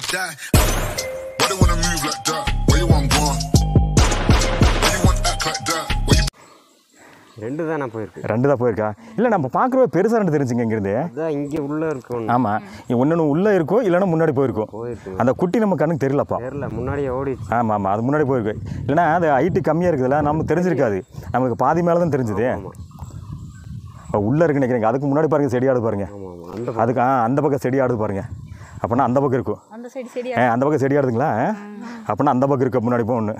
die. Why they wanna move like that? Where you want gone? Why you want act like that? Where you ரெண்டு தான் நான் போயிருக்கு ரெண்டு தான் போயிருக்கா இல்லை நம்ம பார்க்குறவ பெருசாக ரெண்டு தெரிஞ்சுங்க இங்கேருந்து அதான் இங்கே உள்ளே இருக்கு ஒன்று ஆமாம் ஒன்று உள்ளே இருக்கும் இல்லைன்னா முன்னாடி போயிருக்கும் போயிருக்கு அந்த குட்டி நம்ம கண்ணுக்கு தெரியலப்பா தெரில முன்னாடியே ஓடிச்சு ஆமாம் ஆமாம் அது முன்னாடி போயிருக்கு இல்லைன்னா அது ஹைட்டு கம்மியாக இருக்குதுல்ல நமக்கு தெரிஞ்சிருக்காது நம்மளுக்கு பாதி மேலே தான் தெரிஞ்சுது ஆமாம் உள்ளே இருக்கு நினைக்கிறீங்க அதுக்கு முன்னாடி பாருங்கள் செடி ஆடுது பாருங்க ஆமாம் ஆமாம் அந்த அதுக்கு ஆ அந்த பக்கம் செடி ஆடுது பாருங்க அப்படின்னா அந்த பக்கம் இருக்கும் அந்த சைடு செடி ஆ அந்த பக்கம் செடி ஆடுதுங்களா அப்படின்னா அந்த பக்கம் இருக்க முன்னாடி போ ஒன்று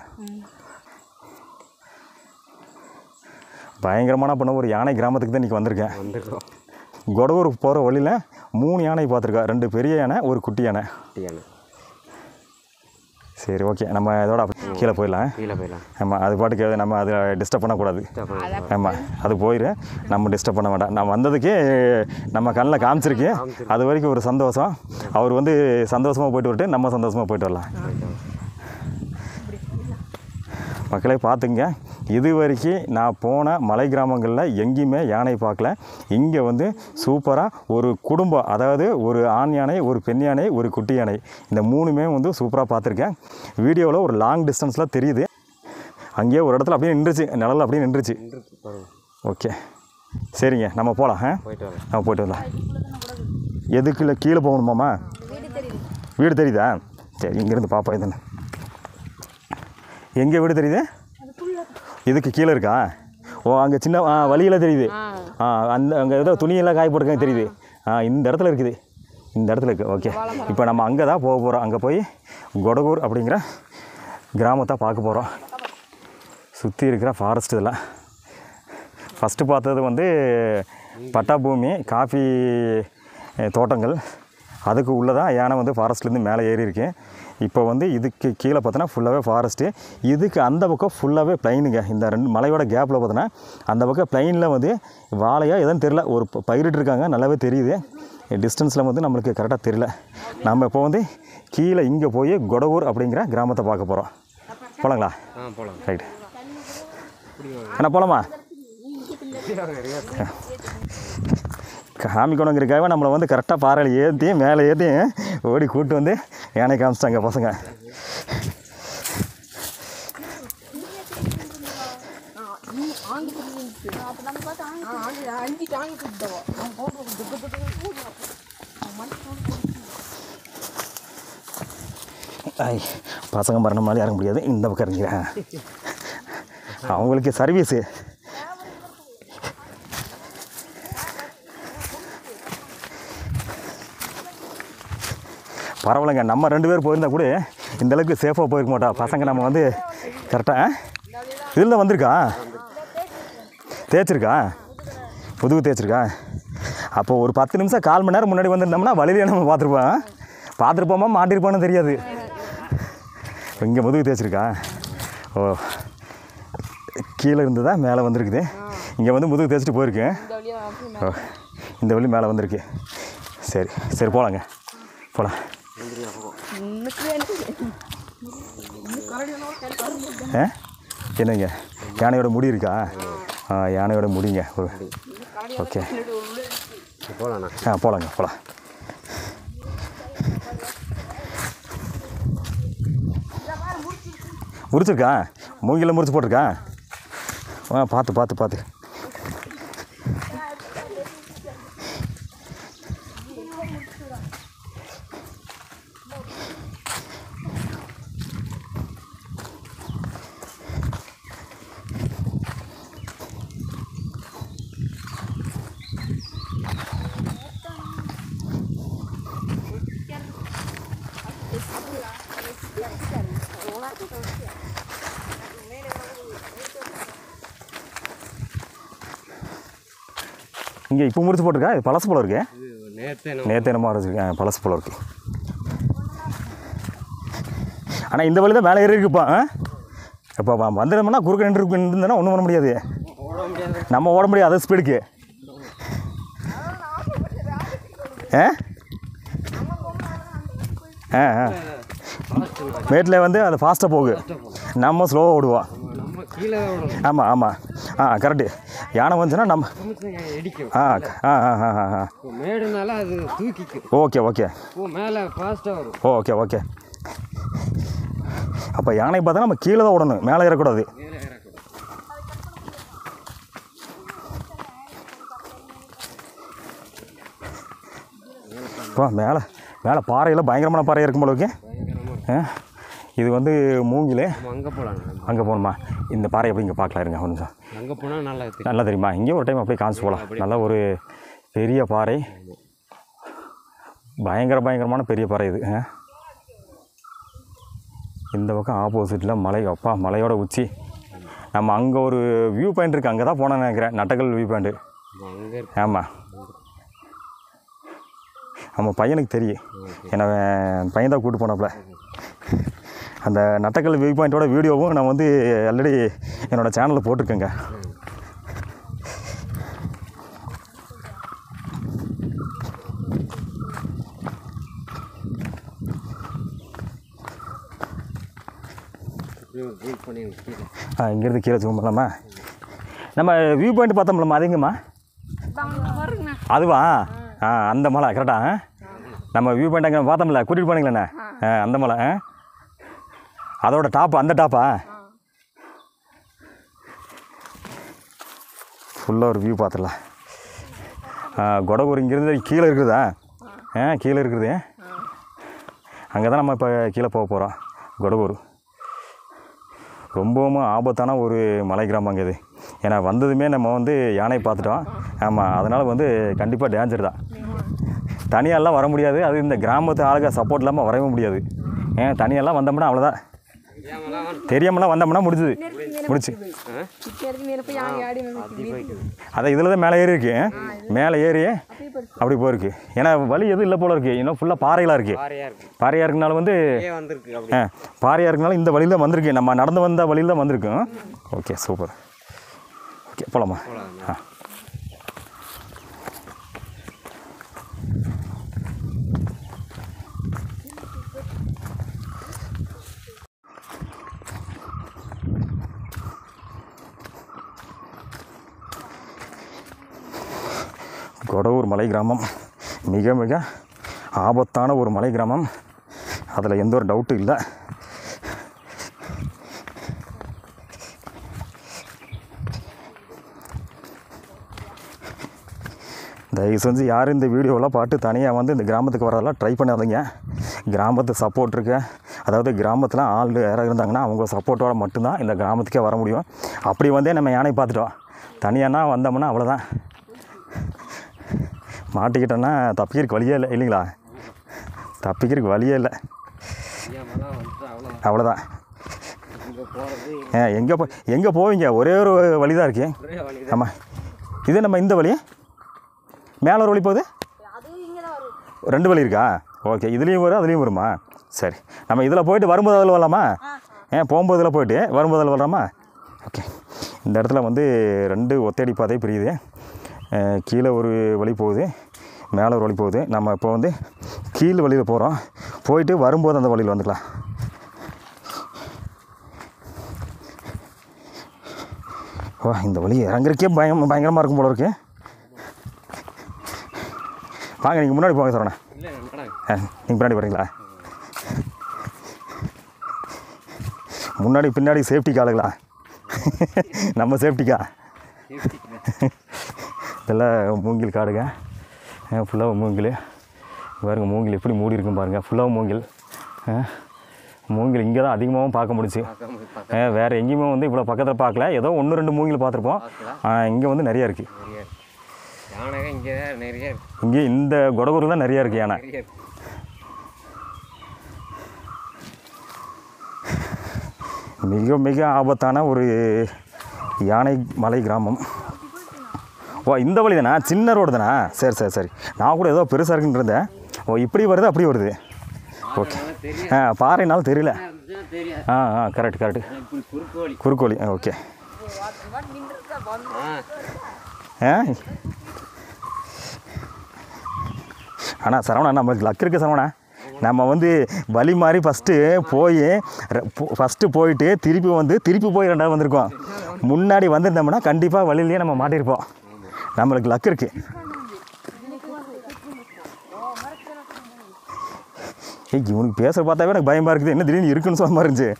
பயங்கரமான பண்ண ஒரு யானை கிராமத்துக்கு தான் இன்றைக்கி வந்திருக்கேன் வந்துருக்கோம் கொடவூருக்கு போகிற வழியில் மூணு யானை பார்த்துருக்கா ரெண்டு பெரிய யானை ஒரு குட்டி யானை குட்டியான சரி ஓகே நம்ம இதோட அப்படி கீழே போயிடலாம் கீழே போயிடலாம் ஆமாம் அது பாட்டுக்கு நம்ம அதை டிஸ்டர்ப் பண்ணக்கூடாது ஆமாம் அது போயிடு நம்ம டிஸ்டர்ப் பண்ண வேண்டாம் நான் வந்ததுக்கே நம்ம கண்ணில் காமிச்சிருக்கேன் அது வரைக்கும் ஒரு சந்தோஷம் அவர் வந்து சந்தோஷமாக போயிட்டு வரட்டு நம்ம சந்தோஷமாக போயிட்டு வரலாம் மக்களே பார்த்துங்க இது வரைக்கும் நான் போன மலை கிராமங்களில் எங்கேயுமே யானை பார்க்கல இங்கே வந்து சூப்பராக ஒரு குடும்பம் அதாவது ஒரு ஆண் யானை ஒரு பெண் யானை ஒரு குட்டி யானை இந்த மூணுமே வந்து சூப்பராக பார்த்துருக்கேன் வீடியோவில் ஒரு லாங் டிஸ்டன்ஸில் தெரியுது அங்கேயே ஒரு இடத்துல அப்படியே நின்றுச்சு நிழல் அப்படியே நின்றுச்சு பாருங்க ஓகே சரிங்க நம்ம போகலாம் ஆ போயிட்டு வரலாம் நம்ம போயிட்டு வரலாம் எதுக்கு இல்லை கீழே போகணுமாம்மா வீடு தெரியுதா சரி இங்கேருந்து பாப்பா இதுன்னு எங்கே வீடு தெரியுது இதுக்கு கீழே இருக்கா ஓ அங்கே சின்ன ஆ வழியில் தெரியுது ஆ அந்த அங்கே ஏதோ துணியெல்லாம் காய போட்டிருக்காங்க தெரியுது ஆ இந்த இடத்துல இருக்குது இந்த இடத்துல இருக்குது ஓகே இப்போ நம்ம அங்கே தான் போக போகிறோம் அங்கே போய் கொடகூர் அப்படிங்கிற கிராமத்தை பார்க்க போகிறோம் சுற்றி இருக்கிற ஃபாரஸ்ட் இதெல்லாம் ஃபஸ்ட்டு பார்த்தது வந்து பட்டா பூமி காஃபி அஹ், தோட்டங்கள் அதுக்கு உள்ளே தான் யானை வந்து ஃபாரஸ்ட்லேருந்து மேலே ஏறி இருக்கு இப்போ வந்து இதுக்கு கீழே பார்த்தோன்னா ஃபுல்லாகவே ஃபாரஸ்ட்டு இதுக்கு அந்த பக்கம் ஃபுல்லாகவே பிளைனுங்க இந்த ரெண்டு மலையோட கேப்பில் பார்த்தோன்னா அந்த பக்கம் பிளைனில் வந்து வாழையா எதுவும் தெரில ஒரு ப- பயிரிட்டு இருக்காங்க நல்லாவே தெரியுது டிஸ்டன்ஸில் வந்து நம்மளுக்கு கரெக்டாக தெரியல நம்ம இப்போ வந்து கீழே இங்கே போய் கொடவூர் அப்படிங்கிற கிராமத்தை பார்க்க போகிறோம் போகலாங்களா ஆ போகலாம் ரைட் என்ன போகலாமா காமிக்கணுங்கிறக்காக நம்மளை வந்து கரெக்டாக பாறையில் ஏற்றி மேலே ஏற்றி ஓடி கூட்டு வந்து யானை காமிச்சிட்டாங்க பசங்க ஐ பசங்க மரண மாதிரி இறங்க முடியாது இந்த பக்கம் இறங்கிறேன் அவங்களுக்கு சர்வீஸு பரவாயில்லைங்க நம்ம ரெண்டு பேர் போயிருந்தா கூட இந்த அளவுக்கு சேஃபாக போயிருக்க மாட்டா பசங்க நம்ம வந்து கரெக்டாக இதில் தான் வந்திருக்கா தேய்ச்சிருக்கா புதுவு தேய்ச்சிருக்கா அப்போ ஒரு பத்து நிமிஷம் கால் மணி நேரம் முன்னாடி வந்திருந்தோம்னா வழியிலே நம்ம பார்த்துருப்போம் பார்த்துருப்போமா மாட்டிருப்போன்னு தெரியாது இங்கே முதுகு தேய்ச்சிருக்கா ஓ கீழே இருந்து தான் மேலே வந்திருக்குது இங்கே வந்து முதுகு தேய்ச்சிட்டு போயிருக்கு ஓ இந்த வழி மேலே வந்திருக்கு சரி சரி போகலாங்க போகலாம் ஆ என்னங்க யானையோட முடி இருக்கா ஆ யானையோட முடிங்க ஓ ஓகே போகலாண்ணா ஆ போகலாங்க போகலாம் முறிச்சிருக்கா மூங்கில முறிச்சு போட்டிருக்கா ஆ பார்த்து பார்த்து பார்த்து இங்கே இப்போ முறிச்சு போட்டிருக்கா இது பழசு போல இருக்கு நேற்று நேற்று என்னமோ அரைச்சிருக்கேன் பழசு போல இருக்கு ஆனால் இந்த வழி தான் மேலே ஏறி இருக்குப்பா ஆ இப்போ வந்துடும்னா குறுக்க நின்று இருந்தேன்னா ஒன்றும் பண்ண முடியாது நம்ம ஓட முடியாது அது ஸ்பீடுக்கு ஆ ஆ ஆ மேட்டில் வந்து அது ஃபாஸ்ட்டாக போகுது நம்ம ஸ்லோவாக ஓடுவோம் நம்ம கீழே விடணும் ஆமாம் ஆமாம் ஆ கரெக்டு யானை வந்துச்சுன்னா நம்ம நிமிஷம் இடிக்கும் ஆ ஆ ஆ ஆ ஆ ஆ இப்போ மேடுனால அது தூக்கிக்கும் ஓகே ஓகே இப்போ மேலே ஃபாஸ்ட்டாக வரும் ஓகே ஓகே அப்போ யானை பார்த்தா நம்ம கீழே தான் விடணும் மேலே ஏறக்கூடாது மேலே ஏறக்கூடாது இப்போ மேலே மேலே பாறையில் பயங்கரமான பாறை இருக்கும் போல இருக்கு பயங்கரமாக ஆ, இது வந்து மூங்கில் நம்ம அங்கே போகலாம் அங்கே போகணுமா இந்த பாறை எப்படி இங்கே பார்க்கலாம் இருங்க ஒரு நிமிஷம் அங்கே போனால் நல்லா தெரியும் நல்லா தெரியுமா இங்கே ஒரு டைம் அப்படியே காமிச்சு போகலாம் நல்ல ஒரு பெரிய பாறை பயங்கர பயங்கரமான பெரிய பாறை இது ஆ. இந்த பக்கம் ஆப்போசிட்டில் மலை அப்பா மலையோட உச்சி நம்ம அங்கே ஒரு வியூ பாயிண்ட் இருக்குது அங்கே தான் போனேன்னு நினைக்கிறேன் நட்டக்கல் வியூ பாயிண்ட்டு நம்ம அங்கே இருக்கு ஆமாம் நம்ம பையனுக்கு தெரியும் ஏன்னா அவன் பையன் தான் கூப்பிட்டு போனாப்புல அந்த நட்டக்கல் வியூ பாயிண்ட்டோட வீடியோவும் நான் வந்து ஆல்ரெடி என்னோடய சேனலில் போட்டிருக்கேங்க இப்படி ஒரு ட்ரீட் பண்ணி கீழே ஆ இங்கேருந்து கீழே ஜூம் பண்ணலாமா நம்ம வியூ பாயிண்ட் பார்த்தோம்லம்மா அதுங்கம்மா அதுவா ஆ அந்த மலை கரெக்டாக நம்ம வியூ பாயிண்ட் அங்கே பார்த்தோம்ல கூட்டிகிட்டு போனீங்களேண்ணே ஆ அந்த மலை ஆ அதோட டாப்பு அந்த டாப்பா ஃபுல்லாக ஒரு வியூ பார்த்துடலாம் ஆ கொடகூர் இங்கேருந்து கீழே இருக்குதா ஆ கீழே இருக்குது அங்கே தான் நம்ம இப்போ கீழே போக போகிறோம் கொடகூர் ரொம்பவும் ஆபத்தான ஒரு மலை கிராமங்க இது ஏன்னா வந்ததுமே நம்ம வந்து யானை பார்த்துட்டோம் ஆமாம் அதனால் வந்து கண்டிப்பாக டேஞ்சர் தான் தனியாலாம் வர முடியாது அது இந்த கிராமத்து ஆளுங்க சப்போர்ட் இல்லாமல் வரவே முடியாது ஏன் தனியெல்லாம் வந்தோம்னா அவ்வளோதான் தெரியாமலாம் வந்து தெரியாமலாம் வந்தோம்னா முடிஞ்சுது முடிச்சு இக்கேருந்து மேலே போய் அங்கே ஆடி வந்து அதை இதில் தான் மேலே ஏறி இருக்கு மேலே ஏறி அப்படி போயிருக்கு ஏன்னா வழி எதுவும் இல்லை போல இருக்குது இன்னும் ஃபுல்லாக பாறைகளாக இருக்குது பாறையாக இருக்கு பாறையாக இருக்கனால வந்து ஏன் வந்திருக்கு அப்படி ஆ பாறையாக இருக்கனால இந்த வழியில் தான் வந்திருக்கு நம்ம நடந்து வந்த வழியில் தான் வந்திருக்கோம் ஓகே சூப்பர் ஓகே போகலாமா ஆ கொடவூர் மலை கிராமம் மிக மிக ஆபத்தான ஒரு மலை கிராமம் அதில் எந்த ஒரு டவுட்டும் இல்லை தயவு செஞ்சு யாரும் இந்த வீடியோவெல்லாம் பார்த்து தனியாக வந்து இந்த கிராமத்துக்கு வரதெல்லாம் ட்ரை பண்ணாதீங்க கிராமத்து சப்போர்ட் இருக்கு அதாவது கிராமத்தில் ஆள் யாராவது இருந்தாங்கன்னா அவங்க சப்போர்ட்டோட மட்டும்தான் இந்த கிராமத்துக்கே வர முடியும் அப்படி வந்தே நம்ம யானை பார்த்துட்டோம் தனியானா வந்தோம்னா அவ்வளோதான் மாட்டிக்கிட்டோன்னா தப்பிக்கிறதுக்கு வழியே இல்லை இல்லைங்களா தப்பிக்கிறதுக்கு வழியே இல்லை தெரியாமலாம் வந்துட்டு அவ்வளோ அவ்வளோதான் இங்கே போகிறது ஏ எங்கே போ எங்கே போவீங்க ஒரே ஒரு வழி தான் இருக்கு ஒரே வழி ஆமாம் இது நம்ம இந்த வழி மேலே ஒரு வழி போகுது அதுவும் இங்கே தான் வரும் ரெண்டு வழி இருக்கா ஓகே இதுலேயும் வரும் அதுலேயும் வருமா சரி நம்ம இதில் போயிட்டு வரும்போது அதில் வரலாமா ஏன் போகும்போது இதில் போயிட்டு வரும்போது அதில் வரலாமா ஓகே இந்த இடத்துல வந்து ரெண்டு ஒத்தடி பாதை பிரியுது அஹ் கீழே ஒரு வழி போகுது மேலே ஒரு வழி போகுது நம்ம இப்போ வந்து கீழ் வழியில் போகிறோம் போயிட்டு வரும்போது அந்த வழியில் வந்துக்கலாம் ஓ இந்த வழி இறங்குறக்கே பயம் பயங்கரமாக இருக்கும் போல இருக்கு வாங்க நீங்கள் முன்னாடி போங்க சரவணா இல்லை மேடம் ஆ நீங்கள் பின்னாடி போகிறீங்களா முன்னாடி பின்னாடி சேஃப்டி காலுங்களா நம்ம சேஃப்டிக்கா இதெல்லாம் மூங்கில் காடுங்க ஃபுல்லாக மூங்கில் பாருங்க மூங்கில் எப்படி மூடி இருக்கும் பாருங்கள் ஃபுல்லாக மூங்கில் ஆ, மூங்கில் இங்கே தான் அதிகமாகவும் பார்க்க முடிச்சு பார்க்காம பார்த்தா வேறு எங்கேயுமே வந்து இவ்வளோ பக்கத்தில் பார்க்கல ஏதோ ஒன்று ரெண்டு மூங்கில் பார்த்துருப்போம் இங்கே வந்து நிறையா இருக்குது நிறைய இருக்கு யானை இங்கே நிறைய இருக்கு இங்கே இந்த கொடகூரில் தான் நிறையா இருக்குது யானை நிறைய இருக்கு மிக மிக ஆபத்தான ஒரு யானை மலை கிராமம் ஓ இந்த வழி தானா சின்ன ரோடு தானா சரி சரி சரி நான் கூட ஏதோ பெருசாக இருக்குன்னு இருந்தேன் ஓ இப்படி வருது அப்படி வருது ஓகே தெரியும் ஆ பாறைனாலும் தெரியல தெரியாது ஆ ஆ கரெக்ட் கரெக்ட் இப்படி குறுக்கு வழி குறுக்கோழி ஆ ஓகே ஆ ஆ ஆனால் சரவணா நம்மளுக்கு லக் இருக்குது சரவணா நம்ம வந்து வழி மாதிரி ஃபஸ்ட்டு போய் ஃபஸ்ட்டு போயிட்டு திருப்பி வந்து திருப்பி போய் ரெண்டாவது வந்திருக்கோம் முன்னாடி வந்திருந்தோம்னா கண்டிப்பாக வழியிலேயே நம்ம மாட்டியிருப்போம் நம்மளுக்கு லக் இருக்குது ஏய் இவனுக்கு பேச பார்த்தாவே எனக்கு பயமாக இருக்குது என்ன திடீர்னு இருக்குன்னு சொன்ன மாதிரி இருந்துச்சு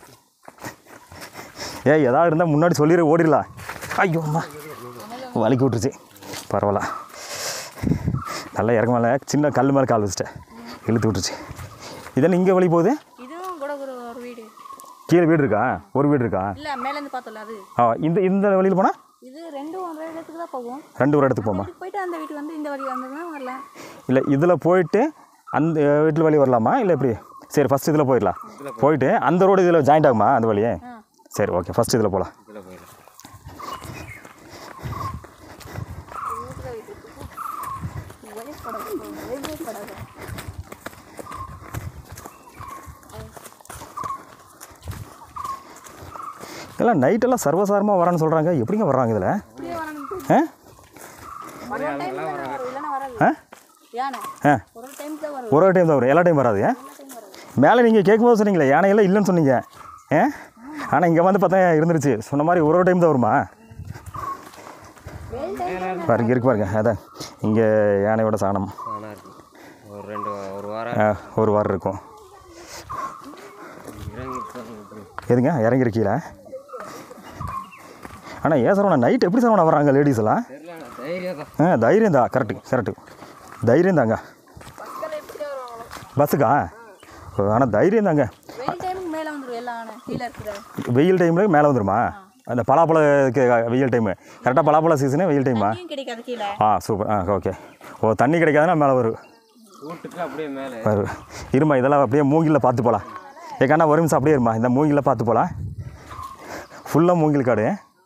ஏய் எதாவது இருந்தால் முன்னாடி சொல்லிட ஓடிடலாம் ஐயோ அம்மா வலிக்கு விட்டுருச்சு பரவாயில்ல நல்லா இறங்க மேலே சின்ன கல் மேலே கால் வச்சுட்டேன் இழுத்து விட்டுருச்சு இதெல்லாம் இங்கே வழி போகுது இதுவும் கூட ஒரு ஒரு வீடு கீழே வீடு இருக்கா ஒரு வீடு இருக்கா இல்ல மேல இருந்து பார்த்தோம்ல அது ஆ இந்த இந்த வழியில் போனால் இது ரெண்டும் ஒன்றரை இடத்துக்கு தான் போகும் ரெண்டு ஒரு இடத்துக்கு போமா இதுக்கு போயிட்டு அந்த வீட்டுக்கு வந்து இந்த வழி வந்ததுன்னா வரலாம் இல்லை இதில் போயிட்டு அந்த வீட்டில் வழி வரலாமா இல்லை எப்படி சரி ஃபஸ்ட் இதில் போயிடலாம் போயிட்டு அந்த ரோடு இதில் ஜாயிண்ட் ஆகுமா அந்த வழியே சரி ஓகே ஃபஸ்ட் இதில் போகலாம் இதில் போயிடலாம் இதெல்லாம் நைட்டெல்லாம் சர்வசாரமாக வரான்னு சொல்கிறாங்க எப்படிங்க வர்றாங்க இதில் இப்படியே வரணும் ஆ ஒரு டைம் வரும் இல்லைன்னா வராது ஆ யானை ஆ ஒரு டைம் தான் வரும் ஒரு டைம் தான் வரும் எல்லா டைம் வராது ஏன் மேலே நீங்கள் கேட்கும்போது சொன்னீங்களே யானையெல்லாம் இல்லைன்னு சொன்னீங்க ஏ ஆனால் இங்கே வந்து பார்த்தா இருந்துருச்சு சொன்ன மாதிரி ஒரு டைம் தான் வருமா பாருங்க இருக்கு பாருங்க அதான் இங்கே யானையோட சாணம் ஆனால் இருக்கு ஒரு ரெண்டு ஒரு வாரம் ஆ, ஒரு வாரம் இருக்கும் இறங்கி இருக்காங்க. எதுங்க இறங்கிருக்கீங்களா ஆனால் ஏன் சரவணா நைட் எப்படி சரவணா வர்றாங்க லேடிஸ் எல்லாம் தெரியல அண்ணா, தைரியம் தான் ஆ தைரியம் தான் கரெக்டு கரெக்டு தைரியம் தாங்க பஸ்ஸுக்கா ஆனால் தைரியம் தாங்க வெயில் டைமுக்கு மேலே வந்துடும் எல்லாம் ஆனை கீழே இருக்கிற வெயில் டைமில் மேலே வந்துருமா அந்த பலாப்பழ வெயில் டைமு கரெக்டாக பலாப்பழ சீசனு வெயில் டைமா தண்ணியும் கிடைக்காது கீழே ஆ சூப்பர் ஆ ஓகே ஓ தண்ணி கிடைக்காதுன்னா மேலே வரும் வீட்டுக்கு அப்படியே மேலே வரும் இருமா இதெல்லாம் அப்படியே மூங்கிலில் பார்த்து போகலாம் ஏக்காண்ணா ஒரு நிமிஷம் அப்படியே இருமா இந்த மூங்கிலில் பார்த்து போகலாம் ஃபுல்லாக மூங்கில் காடு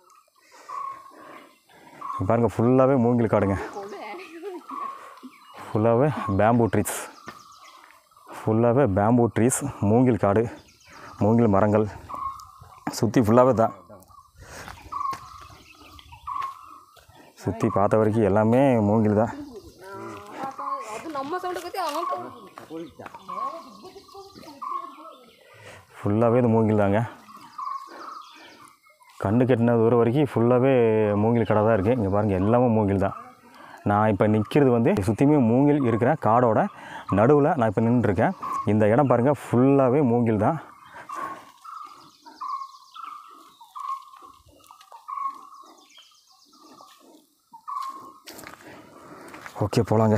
இங்க பாருங்க ஃபுல்லாகவே மூங்கில் காடுங்க ஃபுல்லாகவே பேம்பூ ட்ரீஸ் ஃபுல்லாகவே பேம்பூ ட்ரீஸ் மூங்கில் காடு மூங்கில் மரங்கள் சுற்றி ஃபுல்லாகவே தான் சுற்றி பார்த்த வரைக்கும் எல்லாமே மூங்கில் தான் அது நம்ம சவுண்டு பற்றி அவன் ஃபுல்லாகவே இது மூங்கில் தாங்க கண்ணு கெட்டின தூரம் வரைக்கும் ஃபுல்லாகவே மூங்கில் கடை தான் இருக்குது இங்கே பாருங்கள் எல்லாமே மூங்கில் தான் நான் இப்போ நிற்கிறது வந்து சுற்றியுமே மூங்கில் இருக்கிற காடோட நடுவில் நான் இப்போ நின்றுருக்கேன் இந்த இடம் பாருங்கள் ஃபுல்லாகவே மூங்கில் தான் ஓகே போகலாங்க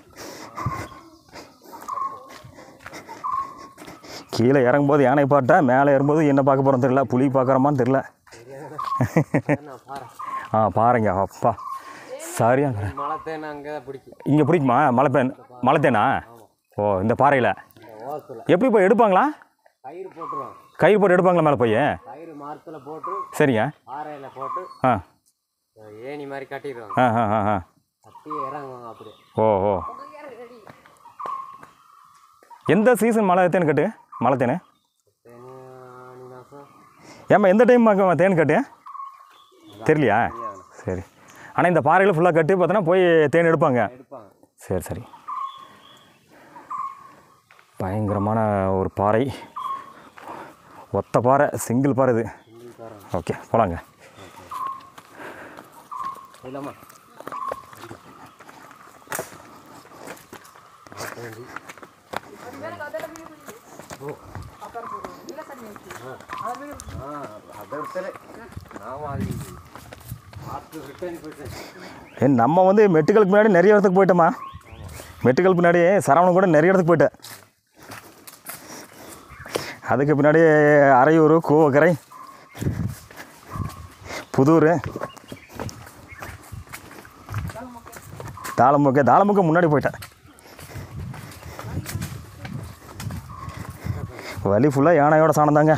கீழே இறங்கும்போது யானை பாட்டா மேலே ஏறும்போது என்ன பார்க்க போகிறோம் தெரியல புலி பார்க்குறோமான்னு தெரியல ஆ பாருங்க அப்பா சரியாங்க மழை தேனை அங்கே தான் பிடிக்கும் இங்கே பிடிக்குமா மலை பேன் மலை தேனா ஓ இந்த பாறையில் ஓரத்தில் எப்படி போய் எடுப்பாங்களா கயிறு போட்டுருவோம் கயிறு போட்டு எடுப்பாங்களா மேலே போய் கயிறு மரத்தில் போட்டு சரிங்க பாறையில் போட்டு ஆ ஏணி மாதிரி கட்டிடுவாங்க ஆ ஆ ஆ ஆ கட்டி இறங்குவாங்க அப்படியே ஓ ஓ எந்த சீசன் மழை தேன் கட்டு மழை தேன் தேனி ஆனி மாதம் ஏம்மா எந்த டைம் தேன் கட்டு தெரியலையா சரி ஆனால் இந்த பாறையில் ஃபுல்லாக கட்டி பார்த்தோன்னா போய் தேன் எடுப்பாங்க எடுப்பாங்க சரி சரி பயங்கரமான ஒரு பாறை ஒத்த பாறை சிங்கிள் பாறை இது ஓகே போகலாங்க இல்லைம்மா அதற்கு நாம அது பார்த்து ரிட்டர்ன் போயிட்டேன் ஏ நம்ம வந்து மெட்டுக்களுக்கு முன்னாடி நிறைய இடத்துக்கு போயிட்டோமா மெட்டுக்கள் பின்னாடி சரவணன் கூட நிறைய இடத்துக்கு போயிட்டேன் அதுக்கு பின்னாடி அரையூர் கூவக்கரை புதூர் தாளமுக்க தாளமுக்க முன்னாடி போயிட்டேன் வழி ஃபுல்லாக யானையோட சாணம் தாங்க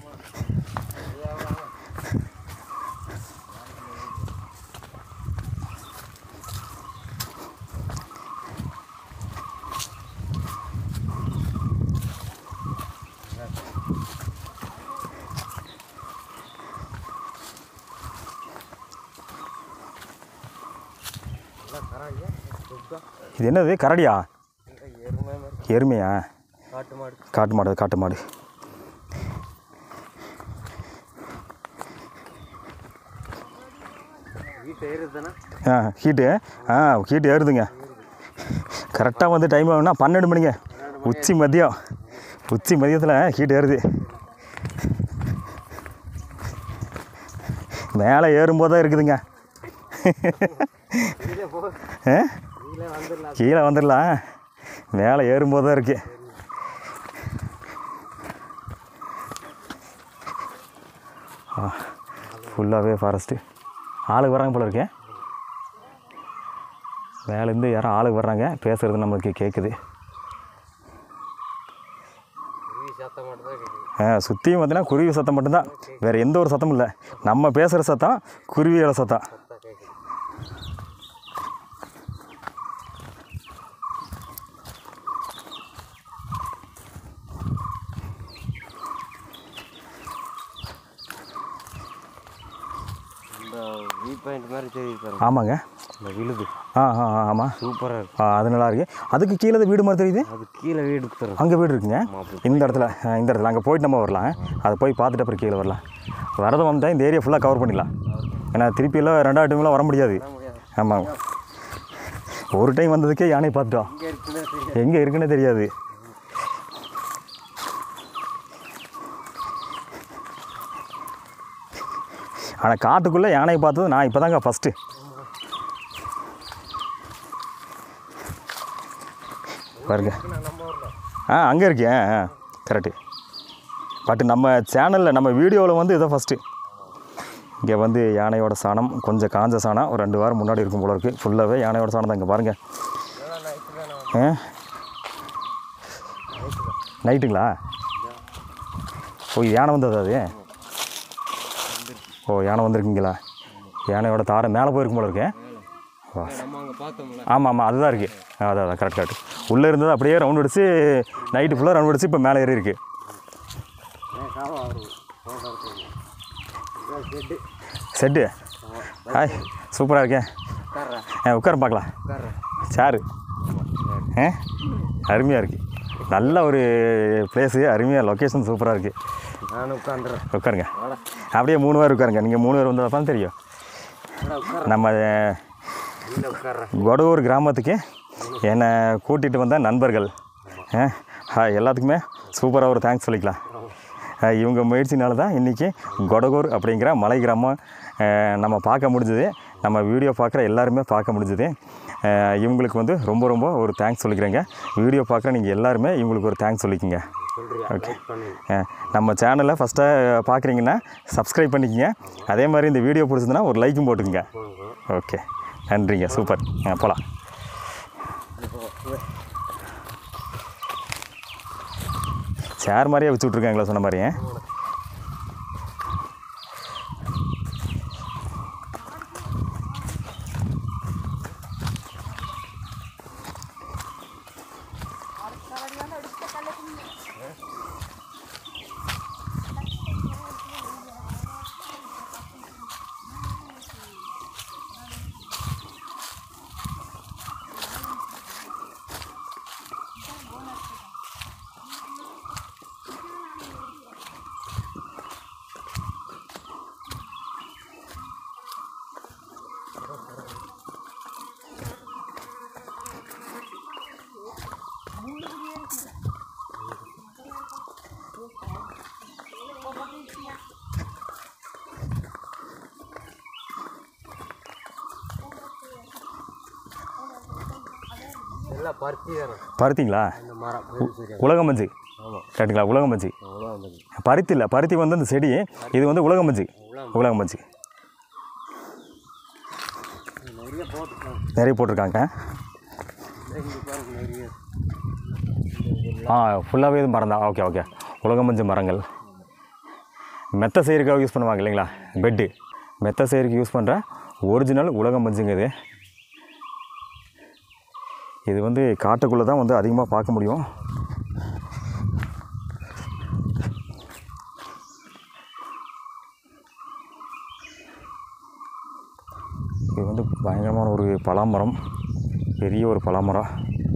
இது என்னது கரடியா எருமை மாதிரி எருமையா காட்டு மாடு காட்டு மாடு காட்டு மாடு வீட்டு ஏறுதுதானே ஆ ஹீட்டு ஆ ஹீட்டு ஏறுதுங்க கரெக்டாக வந்து டைம் ஆகுனா பன்னெண்டு மணிங்க உச்சி மதியம் உச்சி மதியத்தில் ஹீட் ஏறுது மேலே ஏறும்போது தான் இருக்குதுங்க கீழே போ ஆ? கீழே வந்துடலாம் கீழே வந்துடலாம் மேலே ஏறும்போது தான் இருக்குது ஃபுல்லாகவே ஃபாரஸ்ட்டு ஆளுக்கு வர்றாங்க போல இருக்கேன் மேலேருந்து யாரும் ஆளுக்கு வர்றாங்க பேசுகிறது நம்மளுக்கு கேட்குது குருவி சத்தம் மட்டும் தான் கேட்குது ஆ சுற்றியும் பார்த்தீங்கன்னா குருவி சத்தம் மட்டும்தான் வேறு எந்த ஒரு சத்தமும் இல்லை நம்ம பேசுகிற சத்தம் குருவியோட சத்தம் சத்தம் கேட்குது இந்த வியூ பாயிண்ட் மாதிரி தெரியுது பாருங்க ஆமாங்க இந்த விழுது ஆ ஆ ஆ, ஆமாம் சூப்பராக இருக்கு ஆ அது நல்லா இருக்கு அதுக்கு கீழே தான் வீடு மாதிரி தெரியுது அது கீழே வீடு தரும் அங்கே வீடு இருக்குங்க ஆமா, அப்படி. இந்த இடத்துல ஆ, இந்த இடத்துல அங்கே போயிட்டு நம்ம வரலாம் அதை போய் பார்த்துட்டு அப்புறம் கீழே வரலாம் வரதை வந்தால் இந்த ஏரியா ஃபுல்லாக கவர் பண்ணிடலாம் ஏன்னா திருப்பி எல்லாம் ரெண்டாவது டைம்லாம் வர முடியாது முடியாது ஆமாம் ஒரு டைம் வந்ததுக்கே யானை பார்த்துட்டோம் இங்கே இருக்குன்னு தெரியாது எங்கே இருக்குன்னு தெரியாது ஆனால் காட்டுக்குள்ளே யானையை பார்த்தது நான் இப்போ தாங்க ஃபஸ்ட்டு பாருங்க நம்ம ஊரில் ஆ அங்கே இருக்கேன் ஆ கரெக்டு பட் நம்ம சேனலில் நம்ம வீடியோவில் வந்து இதான் ஃபஸ்ட்டு இங்கே வந்து யானையோட சாணம் கொஞ்சம் காஞ்ச சாணம் ஒரு ரெண்டு வாரம் முன்னாடி இருக்கும் போல இருக்குது ஃபுல்லாகவே யானையோட சாணம் தான் இங்கே பாருங்கள் ஆ நைட்டுங்களா ஓ இது யானை வந்தது அது ஓ யானை வந்திருக்குங்களா யானையோட தாரை மேலே போயிருக்கும் போல இருக்கேன் வா நம்ம அங்கே பார்த்தோம்ல ஆமாம் ஆமாம் அதுதான் இருக்குது அதான் அதான் கரெக்ட் கரெக்ட் உள்ளே இருந்தது அப்படியே ரவுண்ட் அடிச்சு நைட்டு ஃபுல்லாக ரவுண்ட் அடிச்சு இப்போ மேலே ஏறி இருக்கு ஏன் காவா வரும் ஃபோட்டோ எடுத்து செட்டு ஹாய் சூப்பராக இருக்கேன் உட்கார்றா ஆ உட்கார பார்க்கலாம் உட்கார்றா சேரு ஆ அருமையாக இருக்குது நல்ல ஒரு பிளேஸு அருமையாக லொக்கேஷன் சூப்பராக இருக்குது நானும் உட்காந்துறேன் உட்காருங்க வாடா அப்படியே மூணு பேர் உட்காருங்க நீங்கள் மூணு பேர் வந்தால் தான் தெரியும் வாடா உட்கார நம்ம இல்லை உட்கார்றேன் கொடவூர் கிராமத்துக்கு என்னை கூட்டிகிட்டு வந்த நண்பர்கள் ஆ, ஆ, எல்லாத்துக்குமே சூப்பராக ஒரு தேங்க்ஸ் சொல்லிக்கலாம் ஆ, இவங்க முயற்சினால தான் இன்றைக்கி கொடகூர் அப்படிங்கிற மலை கிராமம் ஆ, நம்ம பார்க்க முடிஞ்சது நம்ம வீடியோ பார்க்குற எல்லாருமே பார்க்க முடிஞ்சது ஆ, இவங்களுக்கு வந்து ரொம்ப ரொம்ப ஒரு தேங்க்ஸ் சொல்லிக்கிறேங்க வீடியோ பார்க்குற நீங்கள் எல்லாருமே இவங்களுக்கு ஒரு தேங்க்ஸ் சொல்லிக்கங்க சொல்றியா லைக் பண்ணு ஆ, நம்ம சேனலை ஃபஸ்ட்டாக பார்க்குறீங்கன்னா சப்ஸ்கிரைப் பண்ணிக்கங்க அதே மாதிரி இந்த வீடியோ பிடிச்சதுன்னா ஒரு லைக்கும் போட்டுக்கங்க ஓகே நன்றிங்க சூப்பர் ஆ போகலாம் சேர் மாதிரியே வச்சு விட்ருக்காங்களா சொன்ன மாதிரியே எல்லாம் பருத்தி தானே பருத்திங்களா இந்த மரம் பெரிய சரியா உலகம் மஞ்சு ஆமாம் கேட்டுங்களா உலகம் மஞ்சு அவ்வளோ வந்தது பருத்தி இல்லை பருத்தி வந்து அந்த செடி இது வந்து உலகம் மஞ்சு உலகம். உலகம் மஞ்சு நிறைய போட்டுக்கலாம் நிறைய போட்டிருக்காங்க இங்கே பாருங்க நிறைய ஆ ஃபுல்லாகவே இது மரம் தான் ஓகே ஓகே உலகம் மஞ்சு மரங்கள் மெத்த செய்யறதுக்காக யூஸ் பண்ணுவாங்க இல்லைங்களா பெட்டு மெத்த செய்யறதுக்கு யூஸ் பண்ணுற ஒரிஜினல் உலகம் மஞ்சுங்க இது இது வந்து காட்டுக்குள்ளே தான் வந்து அதிகமாக பார்க்க முடியும் இது வந்து பயங்கரமான ஒரு பலாமரம் பெரிய ஒரு பலாமரம்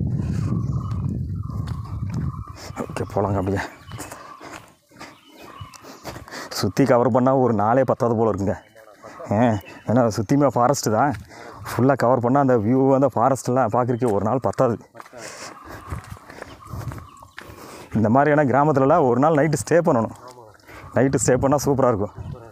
ஓகே போகலாங்க அப்படியே சுற்றி கவர் பண்ணால் ஒரு நாளே பத்தாவது போல் இருக்குங்க ஆ ஏன்னா சுற்றியுமே ஃபாரஸ்ட்டு தான் ஃபுல்லாக கவர் பண்ணால் அந்த வியூ அந்த ஃபாரஸ்ட்லாம் பார்க்குறக்கே ஒரு நாள் பத்தாது இந்த மாதிரியான கிராமத்துலலாம் ஒரு நாள் நைட்டு ஸ்டே பண்ணணும் நைட்டு ஸ்டே பண்ணால் சூப்பராக இருக்கும்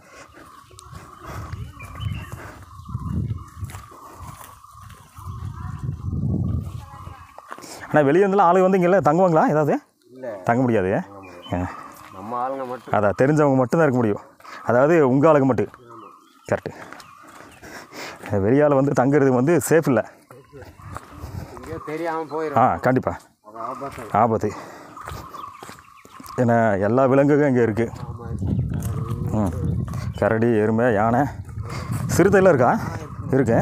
ஆனால் வெளியே இருந்தெல்லாம் ஆளுங்க வந்து இங்கே தங்குவாங்களா ஏதாவது இல்லை தங்க முடியாது ஆ நம்ம ஆளுங்க மட்டும் அதான் தெரிஞ்சவங்க மட்டும்தான் இருக்க முடியும் அதாவது உங்கள் ஆளுங்க மட்டும் கரெக்டு வெளியால் வந்து தங்குறது வந்து சேஃப் இல்லை எங்கேயோ தெரியாமல் ஆ போயிடும் கண்டிப்பாக அது ஆபத்து ஆபத்து ஏன்னா எல்லா விலங்குகளும் இங்கே இருக்குது ஆமாம் ம் கரடி எருமை யானை சிறுத்தைலாம் இருக்கா இருக்கு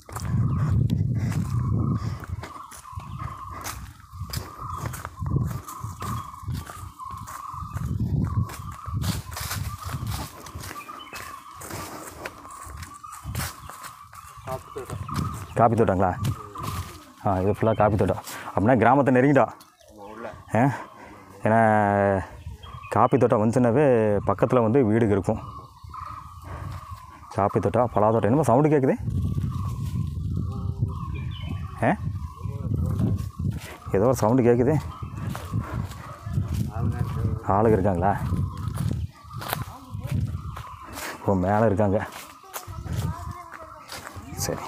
காப்பி தோட்டங்களா ஆ இது ஃபுல்லாக காப்பி தோட்டம் அப்படின்னா கிராமத்தை நெருங்கிட்டோம் உள்ள ஆ ஏன்னா காப்பி தோட்டம் வந்துச்சுன்னாவே பக்கத்தில் வந்து வீடுங்க இருக்கும் காப்பி தோட்டம் பலா தோட்டம் என்னமோ சவுண்டு கேட்குது ஆ ஏதோ ஒரு சவுண்டு கேட்குது ஆளுங்க இருக்காங்களா ஓ மேலே இருக்காங்க சரி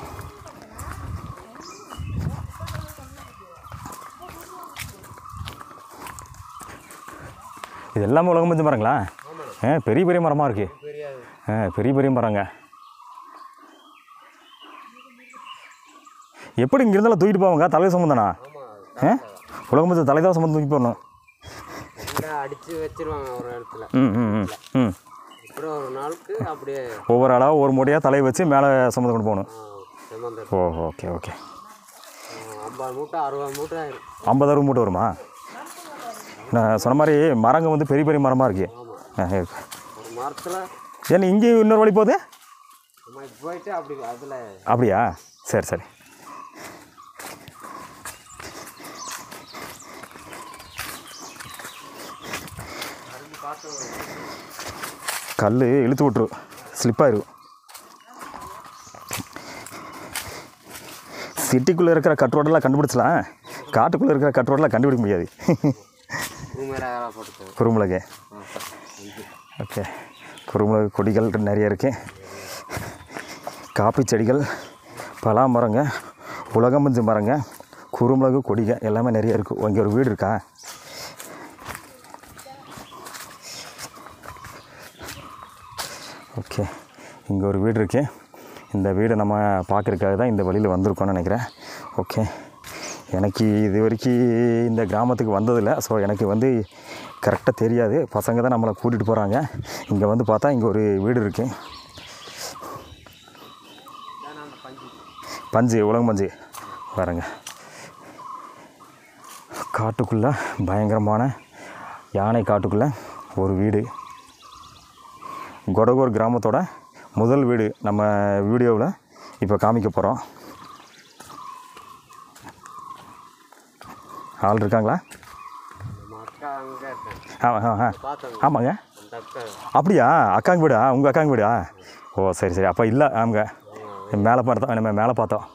இது எல்லாமே உலகம் பஞ்சு மரங்களா ஆ பெரிய பெரிய மரமாக இருக்குது தெரியாது ஆ பெரிய பெரிய மரங்க எப்படி இங்கே இருந்தாலும் தூக்கிட்டு போவாங்க தலை சுமந்தானா ஆமாம் ஆ உலகம் பஞ்சு தலை தான் சுமந்து தூக்கி போடணும் இங்கே அடித்து வச்சிருவாங்க ஒரு இடத்துல ம் ம் ம் ம் இப்படி ஒரு நாளுக்கு அப்படியே ஒவ்வொரு அளவு ஒரு மூடையாக தலையை வச்சு மேலே சுமந்து கொண்டு போகணும் சுமந்து ஓ ஓகே ஓகே ஐம்பது மூட்டை அறுபது மூட்டை ஆயிரும் ஐம்பது அறுபது மூட்டை வருமா நான் சொன்ன மாதிரி மரங்க வந்து பெரிய பெரிய மரமாக இருக்கு ஆமாம் ஆ இருக்கு ஒரு மரத்தில் ஏன்னா இங்கேயும் இன்னொரு வழி போகுது நம்ம இப்ப போயிட்டு அப்படி அதில் அப்படியா சரி சரி கல் இழுத்து விட்ரும் ஸ்லிப்பாயிரும் சிட்டிக்குள்ளே இருக்கிற கட் ரோடெல்லாம் கண்டுபிடிச்சலாம் காட்டுக்குள்ளே இருக்கிற கட் ரோடெல்லாம் கண்டுபிடிக்க முடியாது பூமேராக போட்டு குறுமிளகு ஓகே குறுமிளகு கொடிகள் நிறைய இருக்குது காப்பி செடிகள் பலா மரங்க உலகமஞ்சு மரங்க குறுமிளகு கொடிக எல்லாமே நிறைய இருக்குது இங்கே ஒரு வீடு இருக்கா ஓகே இங்கே ஒரு வீடு இருக்கு இந்த வீடை நம்ம பார்க்குறதுக்காக தான் இந்த வழியில் வந்திருக்கோம்னு நினைக்கிறேன் ஓகே எனக்கு இது வரைக்கும் இந்த கிராமத்துக்கு வந்ததில்லை ஸோ எனக்கு வந்து கரெக்டாக தெரியாது பசங்க தான் நம்மளை கூட்டிகிட்டு போகிறாங்க இங்கே வந்து பார்த்தா இங்கே ஒரு வீடு இருக்குது பஞ்சு உலகம் பஞ்சு பாருங்க காட்டுக்குள்ளே பயங்கரமான யானை காட்டுக்குள்ளே ஒரு வீடு கொடகூர் கிராமத்தோட முதல் வீடு நம்ம வீடியோவில் இப்போ காமிக்க போகிறோம் ஆள் இருக்காங்களா நம்ம அக்கா அங்கே இருக்காங்க ஆ ஆ ஆ பார்த்தோம் ஆமாங்க அந்த அக்கா அப்படியா அக்காங்க வீடா உங்கள் அக்காங்க வீடா ஓ சரி சரி அப்போ இல்லை ஆமாங்க மேலே பார்த்தோம் நம்ம மேலே பார்த்தோம்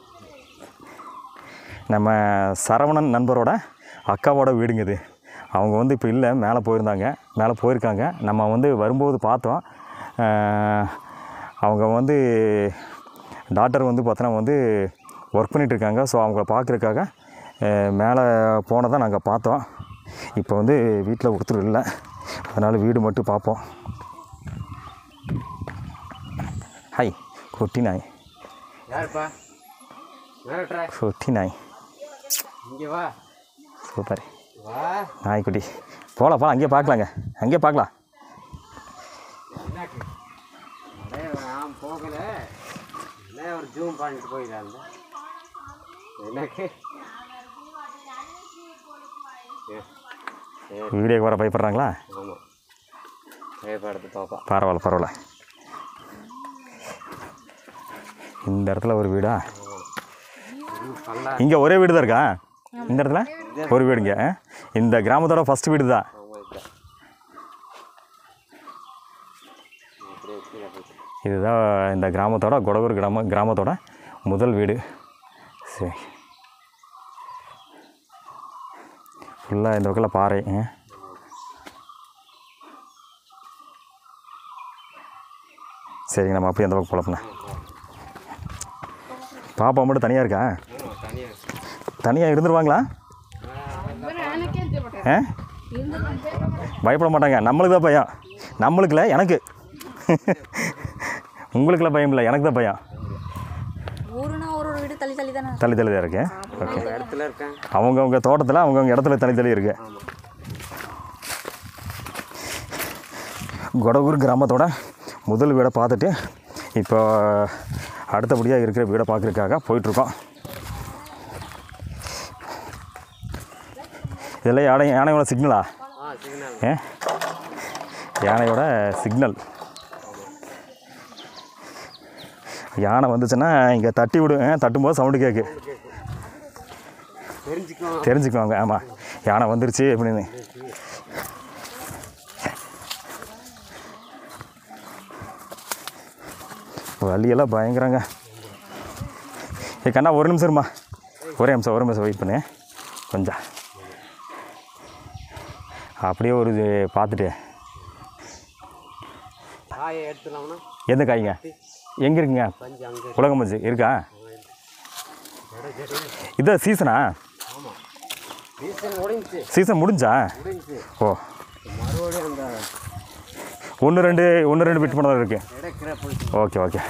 நம்ம சரவணன் நண்பரோட அக்காவோட வீடுங்க இது அவங்க வந்து இப்போ இல்லை மேலே போயிருந்தாங்க மேலே போயிருக்காங்க நம்ம வந்து வரும்போது பார்த்தோம் அஹ், அவங்க வந்து டாக்டர் வந்து பார்த்தோன்னா வந்து ஒர்க் பண்ணிகிட்ருக்காங்க ஸோ அவங்கள பார்க்குறதுக்காக மேலே போனதை நாங்கள் பார்த்தோம் இப்போ வந்து வீட்டில் ஒருத்தர் இல்லை அதனால் வீடு மட்டும் பார்ப்போம் ஹாய் கொட்டி நாய் யாருப்பா மிரட்டுற கொட்டி நாய் இங்கே வா சூப்பர் வா நாய்க்குட்டி போகலாம் போகலாம் அங்கேயே பார்க்கலாங்க அங்கேயே பார்க்கலாம் என்னாக்கு அடே நான் போகல என்ன ஒரு ஜூம் பண்ணிட்டு போயிடாங்க எனக்கு வீடியோக்கு வர பயப்படுறாங்களா ஆமாம் பயப்படுறது பாப்பா பரவாயில்ல பரவாயில்ல இந்த இடத்துல ஒரு வீடா நல்லா இங்கே ஒரே வீடு தான் இருக்கா இந்த இடத்துல ஒரு வீடுங்க ஆ? இந்த கிராமத்தோட ஃபஸ்ட் வீடு தான் ஆமாம் இதுதான் அப்படியே கீழே போயிட்டு இதுதான் இந்த கிராமத்தோட கொடகூர் கிராம கிராமத்தோட முதல் வீடு சரி ஃபுல்லாக இந்த பக்கத்தில் பாறை ஆ. சரிங்க நம்ம அப்படியே அந்த பக்கம் போகலாம் பாப்பா மட்டும் தனியாக இருக்கா தனியாக இருந்துருவாங்களா ஆ பயப்பட மாட்டாங்க நம்மளுக்கு தான் பயம் நம்மளுக்குல எனக்கு உங்களுக்குலாம் பயம் இல்லை எனக்கு தான் பயம் ஊருனா ஒரு ஒரு வீடு தள்ளி தள்ளி தானே தள்ளி தள்ளி தான் இருக்கு ஓகே இடத்துல இருக்கேன் அவங்கவுங்க தோட்டத்தில் அவங்கவுங்க இடத்துல தனி தள்ளி இருக்கு கொடகூர் கிராமத்தோட முதல் வீடை பார்த்துட்டு இப்போ அடுத்தபடியாக இருக்கிற வீடை பார்க்குறதுக்காக போயிட்டுருக்கோம் இதெல்லாம் யானை யானையோட சிக்னலா ஆ சிக்னல் ஏ யானையோட சிக்னல் யானை வந்துச்சுன்னா இங்கே தட்டி விடும் ஆ, தட்டும்போது சவுண்டு கேட்கு தெரிஞ்சுக்கோ தெரிஞ்சுக்குவாங்க ஆமாம் யானை வந்துருச்சு அப்படின்னு வழியெல்லாம் பயங்கரங்க ஏ கண்ணா ஒரு நிமிஷம் இருமா ஒரே நிமிஷம் ஒரு நிமிஷம் வெயிட் பண்ணு கொஞ்சம் அப்படியே ஒரு இது பார்த்துட்டு காயை எடுத்துலாம்னா எந்த காய்ங்க எங்கே இருக்குங்க பஞ்சு அங்கே உலகம் மஞ்சு இருக்கா இதான் சீசனா சீசன் முடிஞ்சுச்சு சீசன் முடிஞ்சா முடிஞ்சுச்சு ஓ மறுபடியும் அந்த ஒன்று ரெண்டு ஒன்று ரெண்டு விட்டு பண்ணதான் இருக்குது கிடைக்கிற போயிட்டு ஓகே ஓகே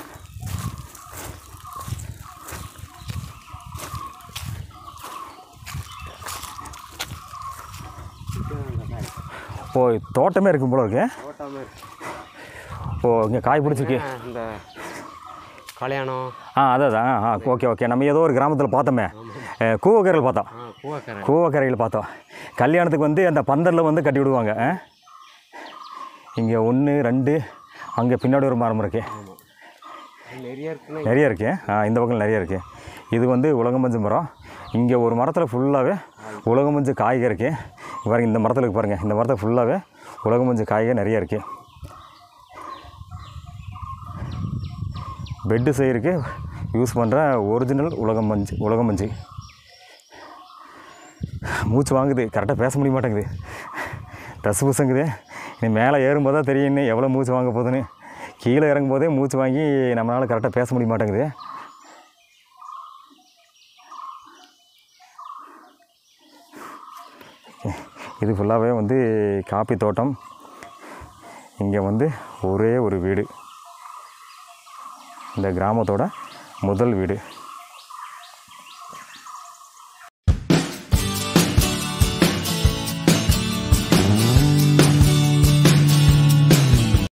ஓ தோட்டமே இருக்கும் போல இருக்கு ஓட்டாமல் ஓ இங்கே காய் பிடிச்சிருக்கு இந்த கல்யாணம் ஆ அதான் அதான். ஆ ஓகே ஓகே நம்ம ஏதோ ஒரு கிராமத்தில் பார்த்தோமே அஹ், கூவக்கரையில் பார்த்தோம் ஆ பூவக்கரை கூவக்கரையில் பார்த்தோம் கல்யாணத்துக்கு வந்து அந்த பந்தரில் வந்து கட்டி விடுவாங்க இங்கே ஒன்று ரெண்டு அங்கே பின்னாடி ஒரு மரம் இருக்குது நிறைய இருக்குன்னா நிறைய இருக்கு ஆ இந்த பக்கம் நிறைய இருக்குது இது வந்து உலகமஞ்சு மரம் இங்கே ஒரு மரத்தில் ஃபுல்லாகவே உலகமஞ்சு காய்க இருக்குது பாருங்க இந்த மரத்தில் இருக்கு பாருங்கள் இந்த மரத்தில் ஃபுல்லாகவே உலகமஞ்சு காய்க நிறைய இருக்குது பெட்டு செய்யறதுக்கு யூஸ் பண்ணுற ஒரிஜினல் உலகமஞ்சு உலகமஞ்சு மூச்சு வாங்குது கரெக்டாக பேச முடிய மாட்டேங்குது டஸ் புசங்குது இனி மேலே ஏறும்போது தான் தெரியும் இன்னும் எவ்வளோ மூச்சு வாங்க போகுதுன்னு கீழே இறங்கும் போதே மூச்சு வாங்கி நம்மளால் கரெக்டாக பேச முடிய மாட்டேங்குது இது ஃபுல்லாகவே வந்து காப்பி தோட்டம் இங்கே வந்து ஒரே ஒரு வீடு இந்த கிராமத்தோட முதல் வீடு